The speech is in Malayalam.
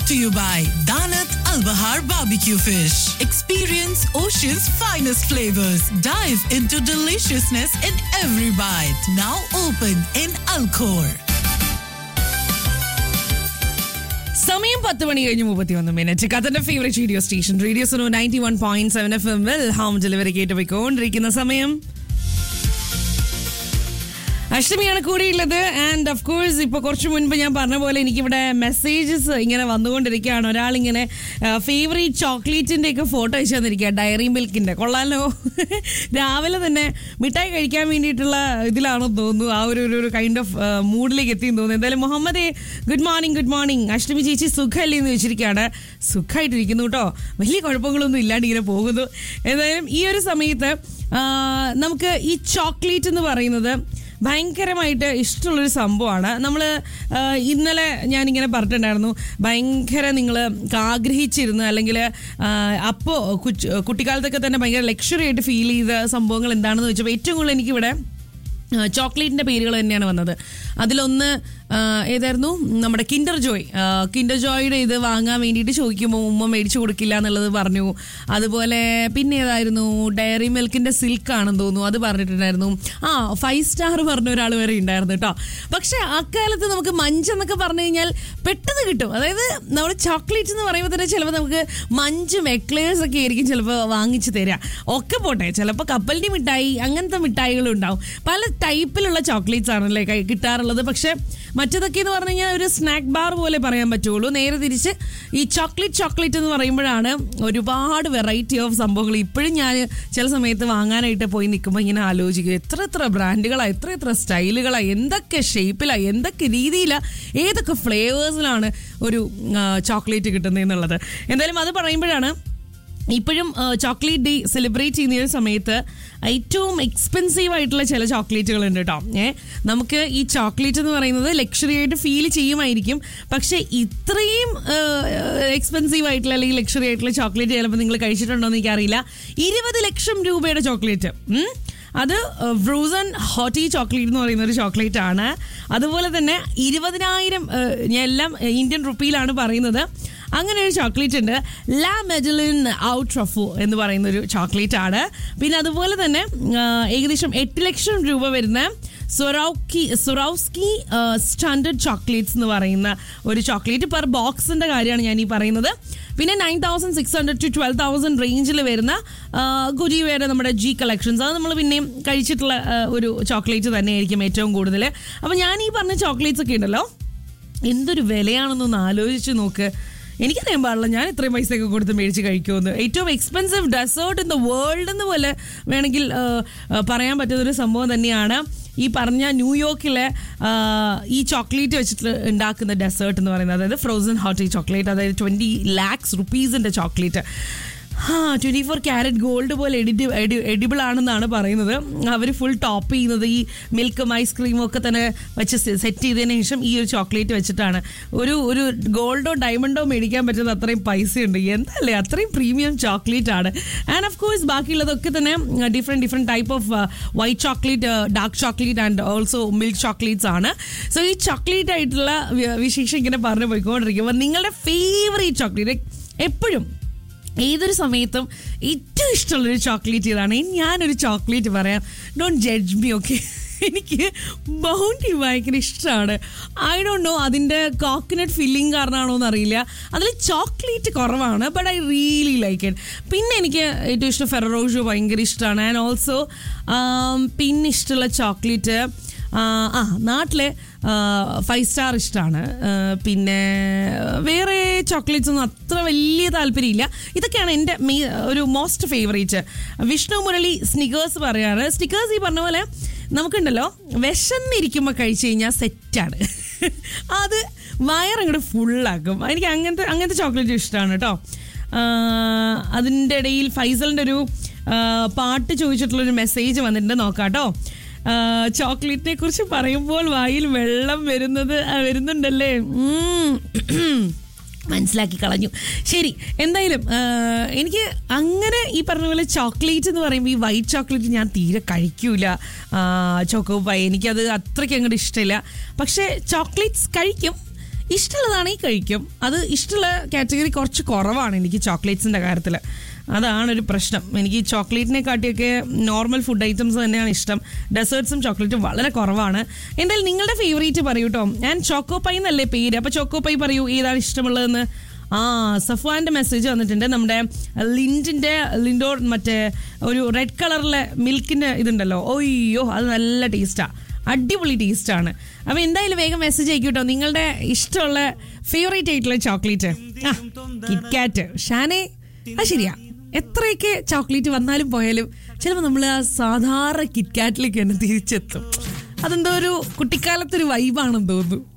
to you by Danat Al Bahar Barbecue Fish. Experience ocean's finest flavors. Dive into deliciousness in every bite. Now open in Alcor. സമയം പത്ത് മണി കഴിഞ്ഞ് മുപ്പത്തി ഒന്ന് മിനിറ്റ് കഥന്റെ favourite radio station radio Suno ninety one point seven F M well home delivery കേട്ട് പോയിക്കൊണ്ടിരിക്കുന്ന സമയം അഷ്ടമിയാണ് കൂടിയുള്ളത് ആൻഡ് ഓഫ് കോഴ്സ് ഇപ്പോൾ കുറച്ച് മുൻപ് ഞാൻ പറഞ്ഞ പോലെ എനിക്കിവിടെ മെസ്സേജസ് ഇങ്ങനെ വന്നുകൊണ്ടിരിക്കുകയാണ് ഒരാളിങ്ങനെ ഫേവറേറ്റ് ചോക്ലേറ്റിൻ്റെ ഒക്കെ ഫോട്ടോ അയച്ചു തന്നിരിക്കുക ഡയറി മിൽക്കിൻ്റെ കൊള്ളാലോ രാവിലെ തന്നെ മിഠായി കഴിക്കാൻ വേണ്ടിയിട്ടുള്ള ഇതിലാണോ തോന്നുന്നു ആ ഒരു ഒരു കൈൻഡ് ഓഫ് മൂഡിലേക്ക് എത്തിയെന്ന് തോന്നുന്നു എന്തായാലും മുഹമ്മദേ good morning good morning Ashtami ചേച്ചി സുഖമല്ലേ എന്ന് വെച്ചിരിക്കുകയാണ് സുഖമായിട്ടിരിക്കുന്നു കേട്ടോ വലിയ കുഴപ്പങ്ങളൊന്നും ഇല്ലാണ്ട് ഇങ്ങനെ പോകുന്നു എന്തായാലും ഈ ഒരു സമയത്ത് ആ, നമുക്ക് ഈ ചോക്ലേറ്റ് എന്ന് പറയുന്നത് ഭയങ്കരമായിട്ട് ഇഷ്ടമുള്ളൊരു സംഭവമാണ് നമ്മൾ ഇന്നലെ ഞാനിങ്ങനെ പറഞ്ഞിട്ടുണ്ടായിരുന്നു ഭയങ്കര നിങ്ങൾ ആഗ്രഹിച്ചിരുന്നു അല്ലെങ്കിൽ അപ്പോൾ കുട്ടിക്കാലത്തൊക്കെ തന്നെ ഭയങ്കര ലക്ഷറി ആയിട്ട് ഫീൽ ചെയ്ത സംഭവങ്ങൾ എന്താണെന്ന് വെച്ചപ്പോൾ ഏറ്റവും കൂടുതൽ എനിക്കിവിടെ ചോക്ലേറ്റിൻ്റെ പേരുകൾ തന്നെയാണ് വന്നത് അതിലൊന്ന് ആ, ഏതായിരുന്നു നമ്മുടെ കിൻഡർ ജോയ് ആ, കിൻഡർ ജോയുടെ ഇത് വാങ്ങാൻ വേണ്ടിയിട്ട് ചോദിക്കുമ്പോൾ ഉമ്മ മേടിച്ചു കൊടുക്കില്ല എന്നുള്ളത് പറഞ്ഞു അതുപോലെ പിന്നെ ഏതായിരുന്നു ഡയറി മിൽക്കിൻ്റെ സിൽക്ക് ആണെന്ന് തോന്നുന്നു അത് പറഞ്ഞിട്ടുണ്ടായിരുന്നു ആ ഫൈവ് സ്റ്റാർ പറഞ്ഞ ഒരാൾ വരെ ഉണ്ടായിരുന്നു കേട്ടോ പക്ഷേ അക്കാലത്ത് നമുക്ക് മഞ്ച് എന്നൊക്കെ പറഞ്ഞു കഴിഞ്ഞാൽ പെട്ടെന്ന് കിട്ടും അതായത് നമ്മൾ ചോക്ലേറ്റ് എന്ന് പറയുമ്പോൾ തന്നെ ചിലപ്പോൾ നമുക്ക് മഞ്ചും എക്ലേഴ്സ് ഒക്കെ ആയിരിക്കും ചിലപ്പോൾ വാങ്ങിച്ചു തരിക ഒക്കെ പോട്ടെ ചിലപ്പോൾ കപ്പലിൻ്റെ മിഠായി അങ്ങനത്തെ മിഠായികളും ഉണ്ടാവും പല ടൈപ്പിലുള്ള ചോക്ലേറ്റ്സ് ആണല്ലേ കൈ- കിട്ടാറുള്ളത് പക്ഷേ മറ്റതൊക്കെ എന്ന് പറഞ്ഞു കഴിഞ്ഞാൽ ഒരു സ്നാക്ക് ബാർ പോലെ പറയാൻ പറ്റുള്ളൂ നേരെ തിരിച്ച് ഈ ചോക്ലേറ്റ് ചോക്ലേറ്റ് എന്ന് പറയുമ്പോഴാണ് ഒരുപാട് വെറൈറ്റി ഓഫ് സംഭവങ്ങൾ ഇപ്പോഴും ഞാൻ ചില സമയത്ത് വാങ്ങാനായിട്ട് പോയി നിൽക്കുമ്പോൾ ഇങ്ങനെ ആലോചിക്കും എത്ര എത്ര ബ്രാൻഡുകളാണ് എത്ര എത്ര സ്റ്റൈലുകളാണ് എന്തൊക്കെ ഷേപ്പിലാണ് എന്തൊക്കെ രീതിയിലാണ് ഏതൊക്കെ ഫ്ലേവേഴ്സിലാണ് ഒരു ചോക്ലേറ്റ് കിട്ടുന്നതെന്നുള്ളത് എന്തായാലും അത് പറയുമ്പോഴാണ് ഇപ്പോഴും ചോക്ലേറ്റ് ഡേ സെലിബ്രേറ്റ് ചെയ്യുന്ന ഈ ഒരു സമയത്ത് ഏറ്റവും എക്സ്പെൻസീവ് ആയിട്ടുള്ള ചില ചോക്ലേറ്റുകൾ ഉണ്ട് കേട്ടോ ഏ നമുക്ക് ഈ ചോക്ലേറ്റ് എന്ന് പറയുന്നത് ലക്ഷറി ആയിട്ട് ഫീൽ ചെയ്യുമായിരിക്കും പക്ഷേ ഇത്രയും എക്സ്പെൻസീവ് ആയിട്ടുള്ള അല്ലെങ്കിൽ ലക്ഷറി ആയിട്ടുള്ള ചോക്ലേറ്റ് ചിലപ്പോൾ നിങ്ങൾ കഴിച്ചിട്ടുണ്ടോ എന്ന് എനിക്കറിയില്ല ഇരുപത് ലക്ഷം രൂപയുടെ ചോക്ലേറ്റ് ഉം. അത് ഫ്രോസൺ ഹോട്ടി ചോക്ലേറ്റ് എന്ന് പറയുന്ന ഒരു ചോക്ലേറ്റ് ആണ് അതുപോലെ തന്നെ ഇരുപതിനായിരം ഏഹ്, ഞാൻ എല്ലാം ഇന്ത്യൻ റുപ്പിയിലാണ് പറയുന്നത് അങ്ങനെ ഒരു ചോക്ലേറ്റ് ഉണ്ട് ലാ മെഡലിൻ ഔട്ട് ട്രഫു എന്ന് പറയുന്ന ഒരു ചോക്ലേറ്റ് ആണ് പിന്നെ അതുപോലെ തന്നെ ആ, ഏകദേശം എട്ട് ലക്ഷം രൂപ വരുന്ന സൊറൗക്കി സൊറൗസ്കി സ്റ്റാൻഡേർഡ് ചോക്ലേറ്റ്സ് എന്ന് പറയുന്ന ഒരു ചോക്ലേറ്റ് പെർ ബോക്സിന്റെ കാര്യമാണ് ഞാൻ ഈ പറയുന്നത് പിന്നെ nine thousand six hundred to twelve thousand റേഞ്ചിൽ വരുന്ന ഗുജിവയുടെ നമ്മുടെ ജി കളക്ഷൻസ് അത് നമ്മൾ പിന്നെയും കഴിച്ചിട്ടുള്ള ആ, ഒരു ചോക്ലേറ്റ് തന്നെയായിരിക്കും ഏറ്റവും കൂടുതൽ അപ്പോൾ ഞാൻ ഈ പറഞ്ഞ ചോക്ലേറ്റ്സ് ഒക്കെ ഉണ്ടല്ലോ എന്തൊരു വിലയാണെന്നൊന്ന് ആലോചിച്ച് നോക്ക് എനിക്കറിയാൻ പാടില്ല ഞാൻ ഇത്രയും പൈസയൊക്കെ കൊടുത്ത് മേടിച്ച് കഴിക്കുമെന്ന് ഏറ്റവും expensive dessert in the world എന്ന് പോലെ വേണമെങ്കിൽ ആ, ആ, പറയാൻ പറ്റുന്നൊരു സംഭവം തന്നെയാണ് ഈ പറഞ്ഞ ന്യൂയോർക്കിലെ ആ, ഈ ചോക്ലേറ്റ് വെച്ചിട്ട് ഉണ്ടാക്കുന്ന ഡെസേർട്ട് എന്ന് പറയുന്നത് അതായത് ഫ്രോസൺ ഹോട്ട് ചോക്ലേറ്റ് അതായത് ട്വൻറ്റി ലാക്സ് റുപ്പീസിൻ്റെ ചോക്ലേറ്റ് ആ ട്വൻറ്റി ഫോർ ക്യാരറ്റ് ഗോൾഡ് പോലെ എഡിറ്റ് എഡിബിൾ ആണെന്നാണ് പറയുന്നത് അവർ ഫുൾ ടോപ്പ് ചെയ്യുന്നത് ഈ മിൽക്കും ഐസ്ക്രീമും ഒക്കെ തന്നെ വെച്ച് സെറ്റ് ചെയ്തതിന് ശേഷം ഈ ഒരു ചോക്ലേറ്റ് വെച്ചിട്ടാണ് ഒരു ഒരു ഗോൾഡോ ഡയമണ്ടോ മേടിക്കാൻ പറ്റുന്ന അത്രയും പൈസയുണ്ട് എന്തല്ലേ അത്രയും പ്രീമിയം ചോക്ലേറ്റ് ആണ് ആൻഡ് ഓഫ് കോഴ്സ് ബാക്കിയുള്ളതൊക്കെ തന്നെ different different type of white chocolate dark chocolate and also milk chocolates ആണ് സോ ഈ ചോക്ലേറ്റ് ആയിട്ടുള്ള വി- വിശേഷം ഇങ്ങനെ പറഞ്ഞു പോയിക്കൊണ്ടിരിക്കുമ്പോൾ നിങ്ങളുടെ ഫേവറേറ്റ് ചോക്ലേറ്റ് എപ്പോഴും ഏതൊരു സമയത്തും ഏറ്റവും ഇഷ്ടമുള്ളൊരു ചോക്ലേറ്റ് ഇതാണ് ഇനി ഞാനൊരു ചോക്ലേറ്റ് പറയാം ഡോണ്ട് ജഡ്ജ് മീ ഓക്കെ എനിക്ക് ബൗണ്ടി ഭയങ്കര ഇഷ്ടമാണ് ഐ ഡോണ്ട് നോ അതിൻ്റെ കോക്കനട്ട് ഫില്ലിംഗ് കാരണമാണോ എന്നറിയില്ല അതിൽ ചോക്ലേറ്റ് കുറവാണ് but I really like it പിന്നെ എനിക്ക് ഏറ്റവും ഇഷ്ടം ഫെററോഷോ ഭയങ്കര ഇഷ്ടമാണ് ആൻഡ് ഓൾസോ പിന്നെ ഇഷ്ടമുള്ള ചോക്ലേറ്റ് ആ നാട്ടിലെ ഫൈവ് സ്റ്റാർ ഇഷ്ടമാണ് പിന്നെ വേറെ ചോക്ലേറ്റ്സ് ഒന്നും അത്ര വലിയ താല്പര്യമില്ല ഇതൊക്കെയാണ് എൻ്റെ മെയ് ഒരു most favourite Vishnu Murali Snickers പറയാറ് സ്നിക്കേഴ്സ് ഈ പറഞ്ഞ പോലെ നമുക്കുണ്ടല്ലോ വിശന്നിരിക്കുമ്പോൾ കഴിച്ചു കഴിഞ്ഞാൽ സെറ്റാണ് അത് വയറങ്ങോട്ട് ഫുള്ളാക്കും എനിക്ക് അങ്ങനത്തെ അങ്ങനത്തെ ചോക്ലേറ്റ് ഇഷ്ടമാണ് കേട്ടോ അതിൻ്റെ ഇടയിൽ ഫൈസലിൻ്റെ ഒരു ആ, പാട്ട് ചോദിച്ചിട്ടുള്ളൊരു മെസ്സേജ് വന്നിട്ടുണ്ട് നോക്കാം കേട്ടോ ചോക്ലേറ്റിനെ കുറിച്ച് പറയുമ്പോൾ വായിൽ വെള്ളം വരുന്നത് ആ, വരുന്നുണ്ടല്ലേ ഉം. മനസ്സിലാക്കി കളഞ്ഞു ശരി എന്തായാലും ആ, എനിക്ക് അങ്ങനെ ഈ പറഞ്ഞ പോലെ ചോക്ലേറ്റ് എന്ന് പറയുമ്പോൾ ഈ വൈറ്റ് ചോക്ലേറ്റ് ഞാൻ തീരെ കഴിക്കൂല ചോക്കോ പൈ എനിക്കത് അത്രയ്ക്ക് അങ്ങോട്ട് ഇഷ്ടമില്ല പക്ഷേ ചോക്ലേറ്റ്സ് കഴിക്കും ഇഷ്ടമുള്ളതാണെങ്കിൽ കഴിക്കും അത് ഇഷ്ടമുള്ള കാറ്റഗറി കുറച്ച് കുറവാണ് എനിക്ക് ചോക്ലേറ്റ്സിൻ്റെ കാര്യത്തിൽ അതാണ് ഒരു പ്രശ്നം എനിക്ക് ഈ ചോക്ലേറ്റിനെ കാട്ടിയൊക്കെ നോർമൽ ഫുഡ് ഐറ്റംസ് തന്നെയാണ് ഇഷ്ടം ഡെസേർട്സും ചോക്ലേറ്റും വളരെ കുറവാണ് എന്തായാലും നിങ്ങളുടെ ഫേവറേറ്റ് പറയൂ കേട്ടോ ഞാൻ ചോക്കോ പൈ എന്നല്ലേ പേര് അപ്പോൾ ചോക്കോ പൈ പറയൂ ഏതാണ് ഇഷ്ടമുള്ളതെന്ന് ആ സഫ്വാന്റെ മെസ്സേജ് വന്നിട്ടുണ്ട് നമ്മുടെ ലിൻഡിന്റെ ലിൻഡോർ മറ്റേ ഒരു റെഡ് കളറിലെ മിൽക്കിന്റെ ഇതുണ്ടല്ലോ ഒയ്യോ അത് നല്ല ടേസ്റ്റാ അടിപൊളി ടേസ്റ്റാണ് അപ്പൊ എന്തായാലും വേഗം മെസ്സേജ് അയക്കൂട്ടോ നിങ്ങളുടെ ഇഷ്ടമുള്ള ഫേവറേറ്റ് ആയിട്ടുള്ള ചോക്ലേറ്റ് ആ കിറ്റ്കാറ്റ് ഷാനെ അത് ശരിയാ എത്രയൊക്കെ ചോക്ലേറ്റ് വന്നാലും പോയാലും ചിലപ്പോൾ നമ്മൾ ആ സാധാരണ കിറ്റ്കാറ്റിലേക്ക് തന്നെ തിരിച്ചെത്തും അതെന്തോ ഒരു കുട്ടിക്കാലത്തൊരു വൈബാണെന്ന് തോന്നുന്നു